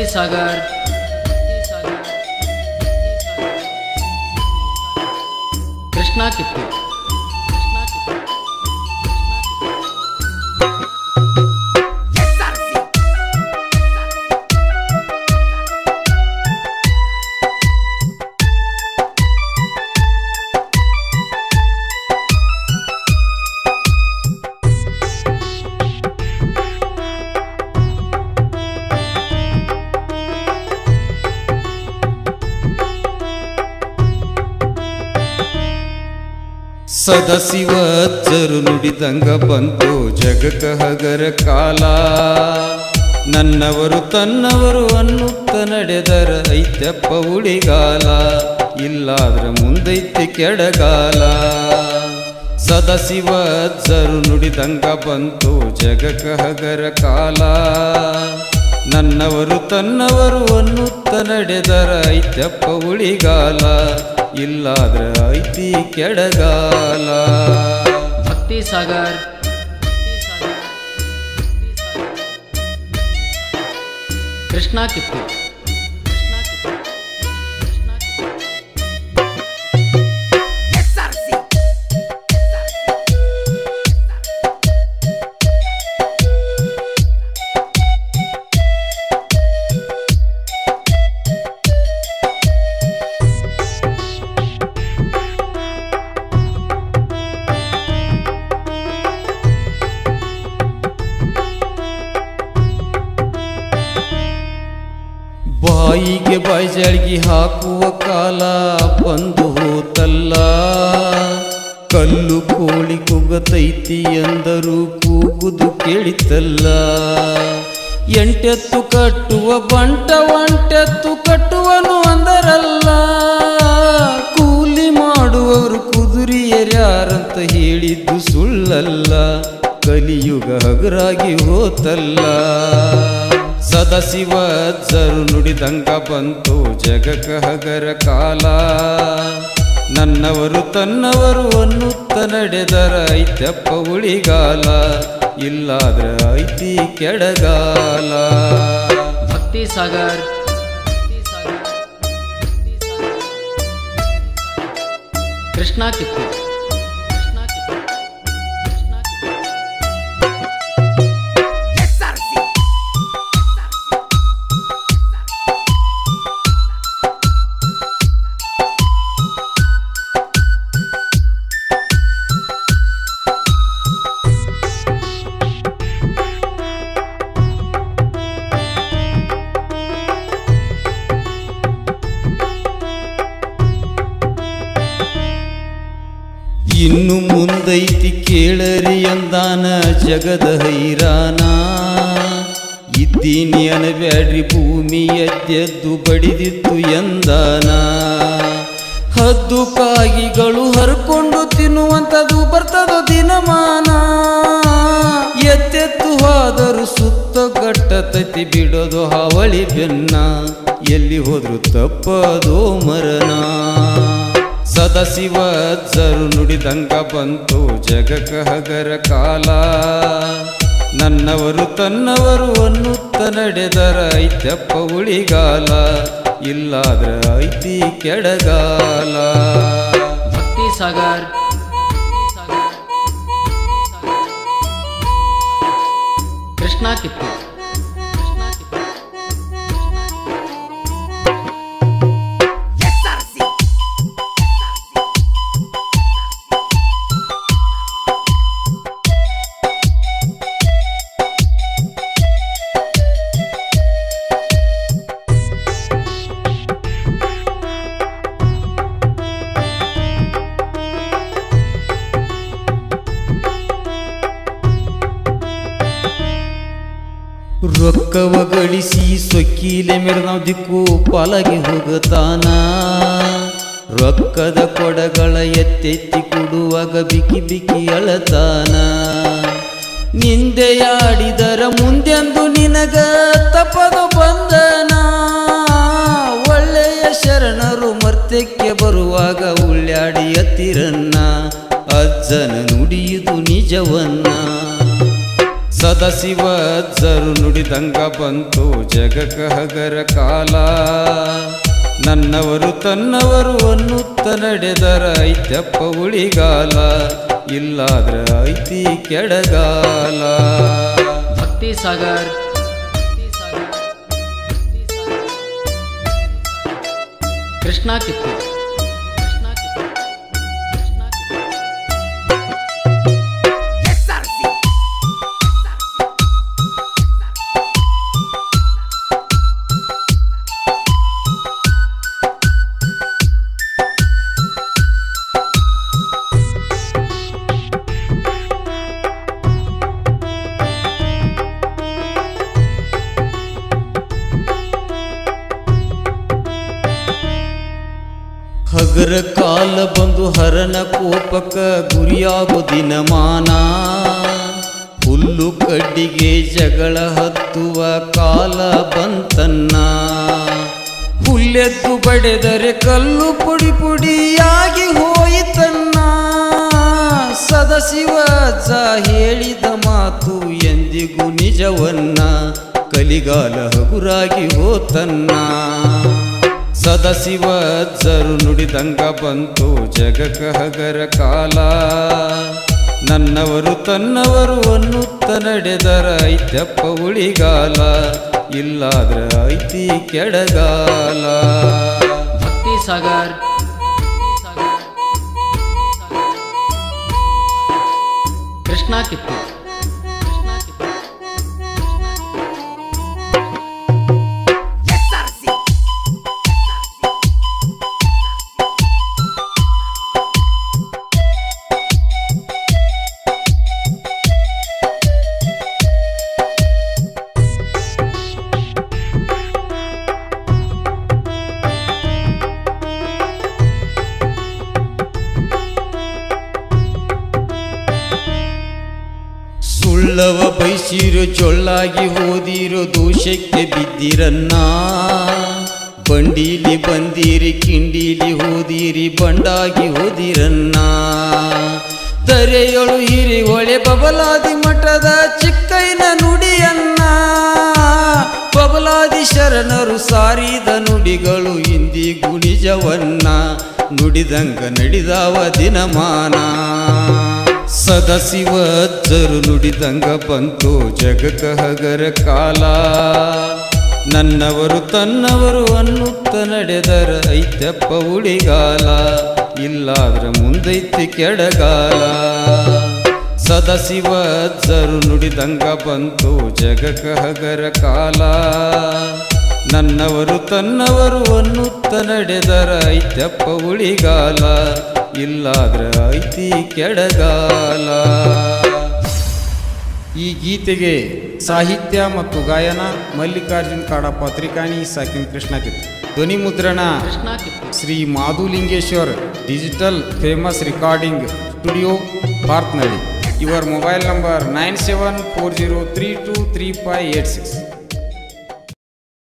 ಭಕ್ತಿ ಸಾಗರ್ ಕೃಷ್ಣ ಕಿತ್ತು ಸದಶಿವಜ್ಜರು ನುಡಿದಂಗ ಬಂತು ಜಗಕ ಹಗರ ಕಾಲ ನನ್ನವರು ತನ್ನವರು ಅನ್ನುತ್ತ ನಡೆದರ ಐತ್ಯಪ್ಪ ಉಳಿಗಾಲ ಇಲ್ಲಾದ್ರ ಮುಂದೈತಿ ಕೆಡಗಾಲ ಸದಶಿವಜ್ಜರು ನುಡಿದಂಗ ಬಂತು ಜಗಕ ಹಗರ ಕಾಲ ನನ್ನವರು ತನ್ನವರು ಅನ್ನುತ್ತ ನಡೆದರ ಐತ್ಯಪ್ಪ ಉಳಿಗಾಲ ಇಲ್ಲಾದ್ರ ಐತಿ ಕೆಡಗಾಲ ಭಕ್ತಿ ಸಾಗರ್ ಕೃಷ್ಣ ಕಿತ್ತು ಬಾಯಿಗೆ ಬಾಯ್ಜಾಳ್ಗಿ ಹಾಕುವ ಕಾಲ ಬಂದು ಹೋತಲ್ಲ ಕಲ್ಲು ಕೋಳಿ ಕುಗತೈತಿ ಎಂದರು ಕೂಗುದು ಕೇಳಿತಲ್ಲ ಎಂಟೆತ್ತು ಕಟ್ಟುವ ಬಂಟ ಒಂಟೆತ್ತು ಕಟ್ಟುವನು ಅಂದರಲ್ಲ ಕೂಲಿ ಮಾಡುವವರು ಕುದುರಿಯರ್ಯಾರಂತ ಹೇಳಿದ್ದು ಸುಳ್ಳಲ್ಲ ಕಲಿಯುಗ ಹಗರಾಗಿ ಹೋತಲ್ಲ ಸದಶಿವಜ್ಜರು ನುಡಿದಂಗ ಬಂತು ಜಗಕ ಹಗರ ಕಾಲ ನನ್ನವರು ತನ್ನವರು ಅನ್ನುತ್ತ ನಡೆದರ ಐತ್ಯಪ್ಪ ಉಳಿಗಾಲ ಇಲ್ಲಾದ್ರ ಐತಿ ಕೆಡಗಾಲ ಭಕ್ತಿ ಸಾಗರ್ ಕೃಷ್ಣ ಕಿತ್ತು ಇನ್ನು ಮುಂದೈತಿ ಕೇಳರಿ ಅಂದಾನ ಜಗದ ಹೈರಾನ ಇದ್ದೀನಿ ಅನಬ್ಯಾಡ್ರಿ ಭೂಮಿ ಎದ್ದೆದ್ದು ಬಡಿದಿತ್ತು ಎಂದಾನ ಹದ್ದು ಕಾಗಿಗಳು ಹರ್ಕೊಂಡು ತಿನ್ನುವಂಥದ್ದು ಬರ್ತದೋ ದಿನಮಾನ ಎತ್ತೆತ್ತು ಹೋದರು ಸುತ್ತ ಗಟ್ಟತತಿ ಬಿಡೋದು ಹಾವಳಿ ಬೆನ್ನ ಎಲ್ಲಿ ಹೋದ್ರು ತಪ್ಪದೋ ಮರಣ ಸದಶಿವಜ್ಜರು ನುಡಿದಂಗ ಬಂತು ಜಗಕ ಹಗರ ಕಾಲ ನನ್ನವರು ತನ್ನವರು ಅನ್ನುತ್ತ ನಡೆದರ ಐತ್ಯಪ್ಪ ಉಳಿಗಾಲ ಇಲ್ಲಾದ್ರ ಐತಿ ಕೆಡಗಾಲ ಭಕ್ತಿ ಸಾಗರ್ ಕೃಷ್ಣ ಕಿತ್ತು ರೊಕ್ಕವ ಗಳಿಸಿ ಸೊಕ್ಕಿಲೆ ಮೇರೆ ನಾವು ದಿಕ್ಕು ಪಾಲಾಗಿ ಹೋಗತಾನ ರೊಕ್ಕದ ಕೊಡಗಳ ಎತ್ತೆತ್ತಿ ಕೊಡುವಾಗ ಬಿಕಿ ಬಿಕಿ ಅಳತಾನ ನಿಂದೆಯಾಡಿದರ ಮುಂದೆಂದು ನಿನಗ ತಪ್ಪದ ಬಂದನ ಒಳ್ಳೆಯ ಶರಣರು ಮರ್ತ್ಯಕ್ಕೆ ಬರುವಾಗ ಉಳ್ಳ್ಯಾಡಿ ಎತ್ತಿರನ್ನ ಅಜ್ಜನ ನುಡಿಯುವುದು ನಿಜವನ್ನ ಸದಶಿವ ಜರು ನುಡಿದಂಗ ಬಂತು ಜಗಕ ಹಗರ ಕಾಲ ನನ್ನವರು ತನ್ನವರು ಅನ್ನುತ್ತ ನಡೆದರ ಐತ್ಯಪ್ಪ ಉಳಿಗಾಲ ಇಲ್ಲಾದ್ರ ಐತಿ ಕೆಡಗಾಲ ಭಕ್ತಿ ಸಾಗರ್ ಕೃಷ್ಣ ಕಿತ್ತು ಕೃಷ್ಣ ಕಿತ್ತು ಕೃಷ್ಣ ಕಿತ್ತು ಹಗರ ಕಾಲ ಬಂದು ಹರನ ಕೋಪಕ ಗುರಿಯಾಗೋ ದಿನಮಾನ ಹುಲ್ಲು ಕಡ್ಡಿಗೆ ಜಗಳ ಹತ್ತುವ ಕಾಲ ಬಂತನ್ನ ಹುಲ್ಲೆದ್ದು ಬಡೆದರೆ ಕಲ್ಲು ಪುಡಿ ಪುಡಿಯಾಗಿ ಹೋಯಿತನ್ನ ಸದಶಿವ ಅಜ್ಜ ಹೇಳಿದ ಮಾತು ಎಂದಿಗೂ ನಿಜವನ್ನ ಕಲಿಗಾಲ ಹಗುರಾಗಿ ಹೋತನ್ನ ಸದಶಿವ ಅಜ್ಜರು ನುಡಿದಂಗ ಬಂತು ಜಗಕ ಹಗರ ಕಾಲ ನನ್ನವರು ತನ್ನವರು ಅನ್ನುತ್ತ ನಡೆದರ ಐತ್ಯಪ್ಪ ಉಳಿಗಾಲ ಇಲ್ಲಾದ್ರ ಐತಿ ಕೆಡಗಾಲ ಭಕ್ತಿ ಸಾಗರ್ ಕೃಷ್ಣ ಕಿತ್ತು ಕೃಷ್ಣ ಕಿತ್ತು ಸುಳ್ಳವ ಬೈಸಿರೋ ಜೊಳ್ಳಾಗಿ ಹೋದಿರೋ ದೋಷಕ್ಕೆ ಬಿದ್ದಿರನ್ನ ಬಂಡೀಲಿ ಬಂದಿರಿ ಕಿಂಡೀಲಿ ಹೋದಿರಿ ಬಂಡಾಗಿ ಹೋದಿರನ್ನ ತರೆಯೊಳು ಹಿರಿ ಹೊಳೆ ಬಬಲಾದಿ ಮಠದ ಚಿಕ್ಕೈನ ನುಡಿಯನ್ನ ಬಬಲಾದಿ ಶರಣರು ಸಾರಿದ ನುಡಿಗಳು ಇಂದಿಗೂ ನಿಜವನ್ನ ನುಡಿದಂಗ ನಡೆದಾವ ದಿನಮಾನ ಸದಶಿವ ಅಜ್ಜರು ನುಡಿದಂಗ ಬಂತು ಜಗಕ ಹಗರ ಕಾಲ ನನ್ನವರು ತನ್ನವರು ಅನ್ನುತ್ತ ನಡೆದರ ಐತ್ಯಪ್ಪ ಉಳಿಗಾಲ ಇಲ್ಲಾದ್ರ ಮುಂದೈತಿ ಕೆಡಗಾಲ ಸದಶಿವ ಅಜ್ಜರು ನುಡಿದಂಗ ಬಂತು ಜಗಕ ಹಗರ ಕಾಲ ನನ್ನವರು ತನ್ನವರು ಅನ್ನುತ್ತ ನಡೆದರ ಐತ್ಯಪ್ಪ ಉಳಿಗಾಲ ಇಲ್ಲಾದ್ರ ಐತಿ ಕೆಡಗಾಲ ಈ ಗೀತೆಗೆ ಸಾಹಿತ್ಯ ಮತ್ತು ಗಾಯನ ಮಲ್ಲಿಕಾರ್ಜುನ್ ಕಾಡಪ್ಪ ತ್ರಿಕಾಣಿ ಸಾಕಿನ್ ಕೃಷ್ಣ ಕಿತ್ತು ಧ್ವನಿ ಮುದ್ರಣ ಕೃಷ್ಣ ಕಿತ್ತು Shri Madhulingeshwar digital famous recording studio ಪಾರ್ಕ್ನಳ್ಳಿ ಇವರ್ mobile number nine seven four zero three two three five eight six